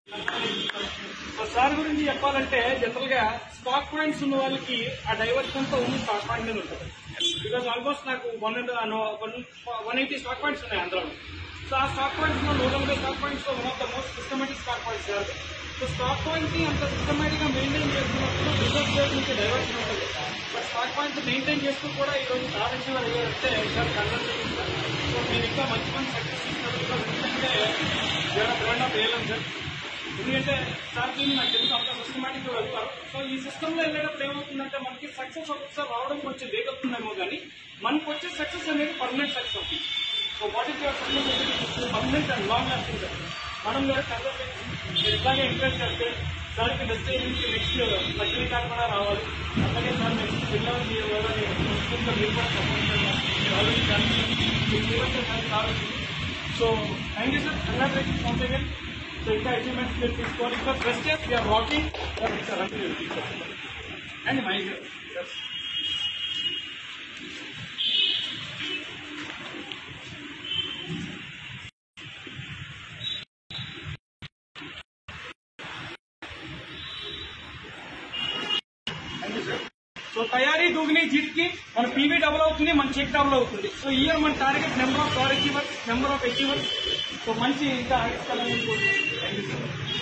So sir గురించి చెప్పాలంటే general గా స్టాక్ పాయింట్స్ ఉన్న వాళ్ళకి ఆ డైవర్షన్ అంతా ఉంది స్టాక్ పాయింట్ మీద ఉంటుంది బికాస్ ఆల్మోస్ట్ నాకు one one eighty stock points ఉన్నాయి అందులో సో ఆ స్టాక్ పాయింట్స్ లో నూట నలభై స్టాక్ పాయింట్స్ లో one of the most systematic stock points కాదు సో స్టాక్ పాయింట్ ని అంత సిస్టమేటిక్ గా మెయింటైన్ చేస్తున్నప్పుడు రిజర్వ్ రేట్ నుంచి డైవర్షన్ ఉంటుంది బట్ స్టాక్ పాయింట్స్ మెయింటైన్ చేస్తూ కూడా ఈ రోజు సాధించిన వారు అయ్యారంటే సార్ కంగ్రాచులేషన్ సార్ సో మీరు ఇంకా మంచి మంచి సక్సెస్ ఇచ్చినప్పుడు ఎందుకంటే బ్రాండ్ ఆఫ్ ఏలం సార్ ఎందుకంటే సార్ దీన్ని నాకు తెలుసు అంత సిస్టమేటిక్ గా వెళ్తారు సో ఈ సిస్టమ్ లో వెళ్ళేటప్పుడు ఏమవుతుందంటే మనకి సక్సెస్ ఒక్కొక్కసారి రావడం కొంచెం లేట్ అవుతుందేమో కానీ మనకు వచ్చే సక్సెస్ అనేది పర్మనెంట్ సక్సెస్ అవుతుంది so what is your success permanent and long lasting sir మనం కూడా కన్వర్సేషన్ మీరు ఇట్లాగే ఎంకరేజ్ చేస్తే సార్కి నెక్స్ట్ నుంచి నెక్స్ట్ లక్ష్మీ కార్డ్ కూడా రావాలి అలాగే సార్ నెక్స్ట్ పిల్లలు మీరు ఎవరైనా ముస్లింలో మీరు కూడా సపోర్ట్ చేయాలి already sir so thank you sir congratulation once again so ఇంకా అచీవ్మెంట్స్ మీరు తీసుకోవాలి ఇంకా first year we are walking and my sir so తయారీ దూగిని జీట్కి మన పీవీ డబుల్ అవుతుంది మన చెక్ డబుల్ అవుతుంది సో ఇయర్ మన target number of car achievers number of achievers so మంచి ఇంకా ఆగిస్తానని థ్యాంక్ యూ సార్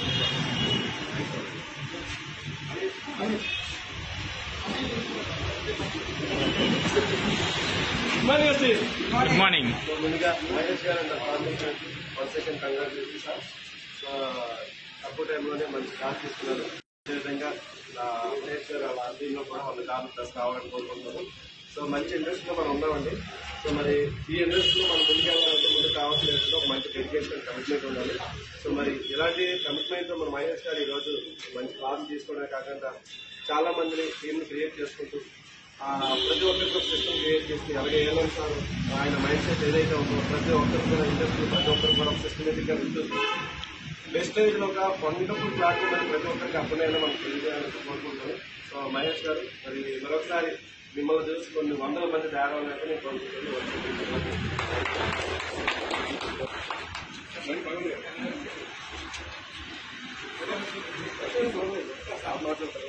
మరి వచ్చి గుడ్ మార్నింగ్ సో ముందుగా Mahesh garu and formation one second congratulation sir so తక్కువ టైంలోనే మంచి కాల్ తీసుకున్నారు అదేవిధంగా ఆ, మహేష్ గారు వాళ్ళ టీంలో కూడా వాళ్ళ జాబ్ ప్లస్ కావాలని కోరుకుంటున్నాను సో మంచి ఇండస్ట్రీలో మనం ఉన్నామండి సో మరి ఈ ఇండస్ట్రీలో మనం ముందుకెళ్ళాలంటే ముందు కావాల్సిన ఏంటంటే ఒక మంచి డెడికేషన్ కమిట్మెంట్ ఉండాలి సో మరి ఇలాంటి కమిట్మెంట్ మన మహేష్ గారు ఈరోజు మంచి క్లాస్ తీసుకోవడమే కాకుండా చాలా మందిని టీంని క్రియేట్ చేసుకుంటూ ఆ, ప్రతి ఒక్కరికి ఒక సిస్టమ్ క్రియేట్ చేసి అలాగే ఏమని సార్ ఆయన మైండ్ సెట్ ఏదైతే ఉందో ప్రతి ఒక్కరికి కూడా ఇండస్ట్రీ ప్రతి ఒక్కరికి కూడా సిస్టమేటిక్ గా విద్యుత్ వెస్టేజ్ లో ఒక వండర్ఫుల్ ప్లాట్ఫామ్ అని ప్రతి ఒక్కరికి అర్థమైనా మనం తెలియజేయాలని కోరుకుంటున్నాను సో మహేష్ గారు మరి మరొకసారి మిమ్మల్ని చూసి కొన్ని వందల మంది తయారు అవ్వాలని నేను కోరుకుంటున్నాను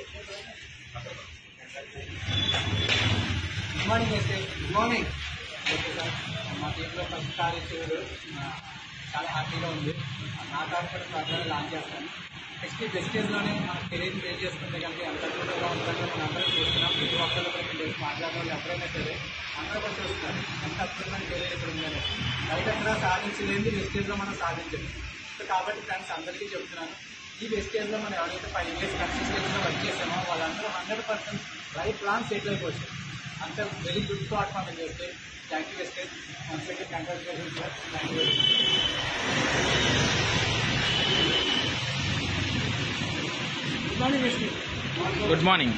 గుడ్ మార్నింగ్ అయితే గుడ్ మార్నింగ్ మా టీంలో ఫస్ట్ కార్ ఇచ్చేవారు చాలా హ్యాపీగా ఉంది నా కార్ కూడా త్వరగా లాంచ్ చేస్తాను నెక్స్ట్ ఈ బెస్టేజ్లోనే మన కెరీర్ బిల్డ్ చేసుకుంటే కనుక ఎంత అద్భుతంగా ఉంటుందో మనం అందరం చూస్తున్నాం ప్రతి ఒక్కరిలో కూడా మీరు మాట్లాడడం వాళ్ళు ఎవరైనా సరే అందరూ కూడా చూస్తున్నారు ఎంత అద్భుతమైన కెరీర్ ఇక్కడ ఉందని బయట ఎక్కడ సాధించలేదు వెస్టేజ్లో మనం సాధించలేదు సో కాబట్టి ఫ్రెండ్స్ అందరికీ చెప్తున్నాను ఈ వెస్టేజ్లో మనం ఎవరైతే ఫైవ్ ఇయర్స్ కన్సిస్టెన్సీగా వర్క్ చేసామో వాళ్ళందరూ hundred percent life long settle అయిపోవచ్చు అంత వెరీ గుడ్ ప్లాట్ఫామ్ అని చెప్తే thank you Vestige one second congratulation sir thank you good morning Vishnu good morning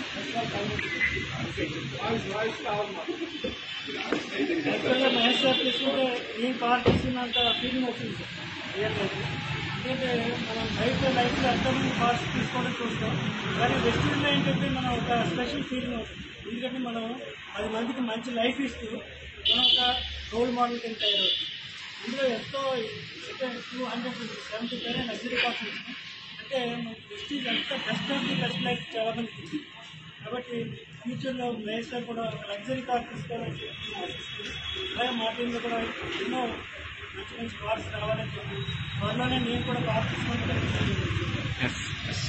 యాక్చువల్గా మహేష్ సార్ తీసుకుంటే నేను కార్ తీసుకున్నంత ఫీలింగ్ వచ్చింది సార్ రియల్ లైఫ్ ఎందుకంటే మనం లైఫ్ లైఫ్లో ఎంతమంది కార్స్ తీసుకోవడం చూస్తాం కానీ వెస్టర్న్లో ఏంటంటే మనం ఒక స్పెషల్ ఫీలింగ్ అవుతుంది ఎందుకంటే మనం పది మందికి మంచి లైఫ్ ఇస్తూ మనం ఒక రోల్ మోడల్ కింద తయారవుతుంది ఇందులో ఎంతో టూ హండ్రెడ్ సెవెంటీ పైన లగ్జరీ కార్స్ ఉంటుంది అంటే మనకి వెస్టీజ్ ఎంత best of the best life చాలా మందికి ఇస్తుంది కాబట్టి ఫ్యూచర్లో మహేష్ సార్ కూడా ఒక లగ్జరీ కార్ తీసుకోవాలని చెప్పి ఆశిస్తుంది అలాగే మా టీంలో కూడా ఎన్నో మంచి మంచి కార్స్ రావాలని చెప్పి త్వరలోనే నేను కూడా కార్ తీసుకుంటాను yes yes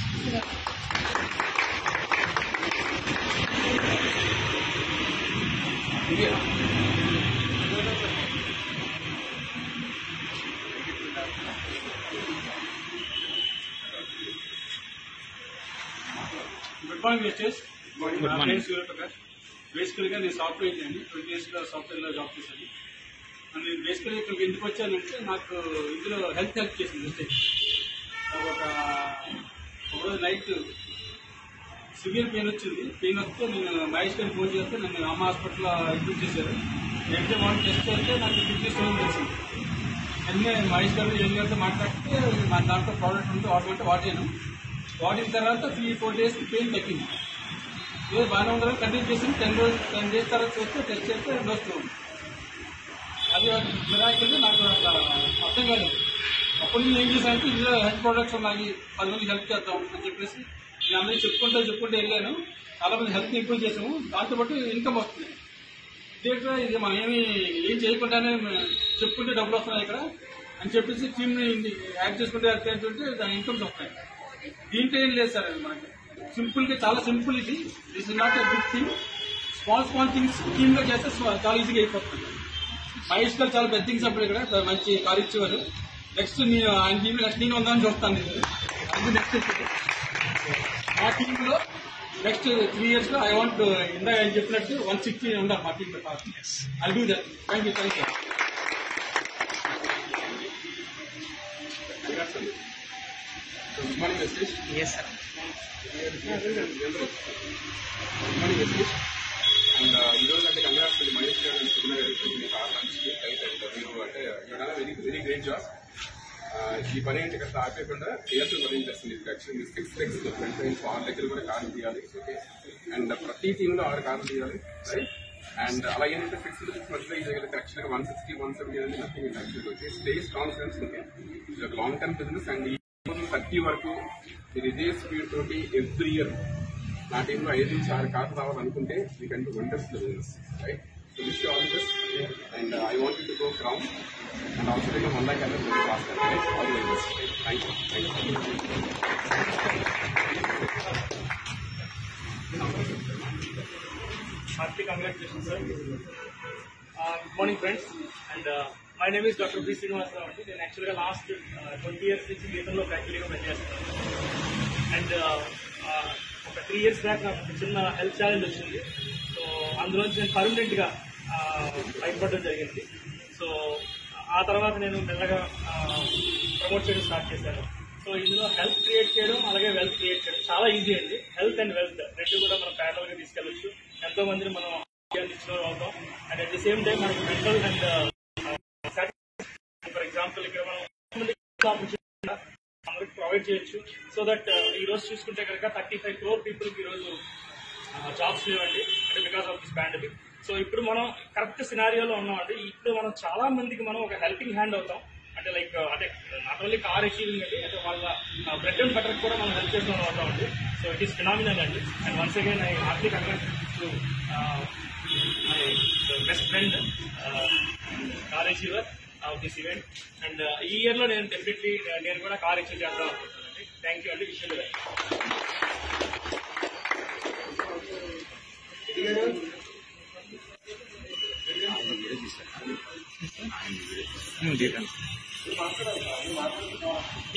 good morning misters Good నా morning. పేరు సూర్యప్రకాష్ బేసికల్గా నేను సాఫ్ట్వేర్ ఇంజనీర్ ట్వంటీ ఇయర్స్లో సాఫ్ట్వేర్లో జాబ్ చేశాను అండ్ నేను బేసికల్గా ఇక్కడికి ఎందుకు వచ్చానంటే నాకు ఇందులో హెల్త్ హెల్ప్ చేసింది మిస్టేక్ నాకు ఒక ఒకరోజు నైట్ సివియర్ పెయిన్ వచ్చింది పెయిన్ వస్తే నేను మహేష్ గారికి ఫోన్ చేస్తే నన్ను అమ్మ హాస్పిటల్లో అడ్మిట్ చేశారు నెక్స్ట్ డే మార్నింగ్ టెస్ట్ చేస్తే నాకు కిడ్నీ స్టోన్ తెలిసింది అన్నీ మహేష్ గారు ఏం గారితో మాట్లాడితే మా దాంట్లో ప్రోడక్ట్ ఉంటే వాడమంటే వాడాను వాడిన తర్వాత త్రీ ఫోర్ డేస్ పెయిన్ తగ్గింది ఏదో బాగానే ఉందని కంటిన్యూ చేసి టెన్ రోజు టెన్ డేస్ తర్వాత చూస్తే టెస్ట్ చేస్తే డోస్ ఉంది అది మిరాకిల్ నాకు అసలు అర్థం కాలేదు అప్పుడు నేను ఏం చేశానంటే ఇందులో హెల్త్ ప్రొడక్ట్స్ ఉన్నాయి పది మందికి హెల్ప్ చేద్దాం అని చెప్పేసి నేను అందరికీ చెప్పుకుంటూ చెప్పుకుంటూ వెళ్ళాను చాలా మంది హెల్త్ ఇంప్రూవ్ చేసాము దాంతోపాటు ఇన్కమ్ వస్తుంది ఇదేంటో ఇది మనం ఏమి ఏం చేయకుండానే మ- చెప్పుకుంటే డబ్బులు వస్తున్నాయి ఇక్కడ అని చెప్పేసి టీమ్ యాడ్ చేసుకుంటే ఏంటంటే దాని ఇన్కమ్స్ వస్తాయి దీంట్లో ఏం లేదు సార్ అది మనకి సింపుల్ గా చాలా సింపుల్ ఇది this is not a big thing small small things team గా చేస్తే స్మ- చాలా ఈజీగా అయిపోతుంది మహేష్ గారు చాలా పెద్ద థింగ్స్ అప్పుడు ఇక్కడ మంచి కార్ ఇచ్చేవారు నెక్స్ట్ నేను ఆయన టీమ్ నెక్స్ట్ నేను ఉందని చూస్తాను నేను ఇది నెక్స్ట్ మా టీమ్ లో నెక్స్ట్ త్రీ ఇయర్స్ లో ఐ వాంట్ ఇందాక ఆయన చెప్పినట్టు వన్ సిక్స్టీ ఉండాలి మా టీమ్ లో I do that thank you thank you good morning Yashwesh yes sir good morning Yashwesh and ఈ రోజు అంటే కంగ్రాట్స్ మహేష్ గారు అండ్ సుగుణ గారు మీ కార్ లాంచ్ రైట్ అండ్ మీరు అంటే వెరీ వెరీ గ్రేట్ జాబ్ ఈ పని అంటే ఇక్కడ ఆపేయకుండా చేయాల్సిన పని చేస్తుంది ఇది actually six legs front lines ఆరు దగ్గర కూడా కార్లు తీయాలి ఓకే అండ్ ప్రతి టీమ్ లో ఆరు కార్లు తీయాలి రైట్ అండ్ అలా ఏంటంటే సిక్స్ టు సిక్స్ మధ్యలో ఈ దగ్గర యాక్చువల్గా వన్ సిక్స్టీ వన్ సెవెంటీ అనేది నథింగ్ యాక్చువల్గా వచ్చి స్టేస్ కాన్ఫిడెన్స్ ఉంది ఇది ఒక లాంగ్ టర్మ్ బిజినెస్ అండ్ ఈ థర్టీ వరకు మీరు ఇదే స్పీడ్ తోటి ఎవ్రీ ఇయర్ నా టీంలో ఐదు నుంచి ఆరు కార్లు రావాలనుకుంటే we can do wonders the business right so wish all this and I want to go crown and also నేను వన్ లాక్ అనేది very fast all the best thank you thank you Hearty congratulations, sir. Uh, good morning, friends. And uh, my name is Dr. B. Srinivasaravu అండి నేను యాక్చువల్గా last twenty years నుంచి గీతంలో ఫ్యాక్టరీగా పనిచేస్తున్నాను and ఒక three years back నాకు ఒక చిన్న health challenge వచ్చింది సో అందులోంచి నేను పర్మనెంట్గా బయటపడడం జరిగింది సో ఆ తర్వాత నేను మెల్లగా ప్రమోట్ చేయడం స్టార్ట్ చేశాను సో ఇందులో హెల్త్ క్రియేట్ చేయడం అలాగే వెల్త్ క్రియేట్ చేయడం చాలా ఈజీ అండి హెల్త్ అండ్ వెల్త్ రెండు కూడా మనం ప్యారల్ గా తీసుకెళ్ళొచ్చు ఎంతో మందిని మనం ఆరోగ్యాన్ని ఇచ్చిన వాళ్ళు అవుతాం and at the same time మనకి మెంటల్ అండ్ ఫర్ ఎగ్జాంపుల్ ఇక్కడ మనం మందికి opportunity అందరికి ప్రొవైడ్ చేయొచ్చు సో దట్ ఈ రోజు చూసుకుంటే కనుక థర్టీ ఫైవ్ క్రోర్ పీపుల్ ఈ రోజు జాబ్స్ లేవండి అంటే because of this pandemic so ఇప్పుడు మనం కరెక్ట్ సినారియోలో ఉన్నామండి ఇప్పుడు మనం చాలా మందికి మనం ఒక హెల్పింగ్ హ్యాండ్ అవుతాం అంటే లైక్ అంటే నాట్ ఓన్లీ కార్ అచీవింగ్ అండి అంటే వాళ్ళ బ్రెడ్ అండ్ బటర్ కూడా మనం హెల్ప్ చేసిన వాళ్ళు అవుతాం అండి సో ఇట్ ఈస్ ఫినామినల్ అండి and once again I heartily congratulate to my best friend car achiever of this event and ఈ ఇయర్ లో నేను డెఫినెట్లీ నేను కూడా కార్ అచీవ్ చేద్దాం అనుకుంటున్నానండి థ్యాంక్ యూ అండి విషయం డీటెయిల్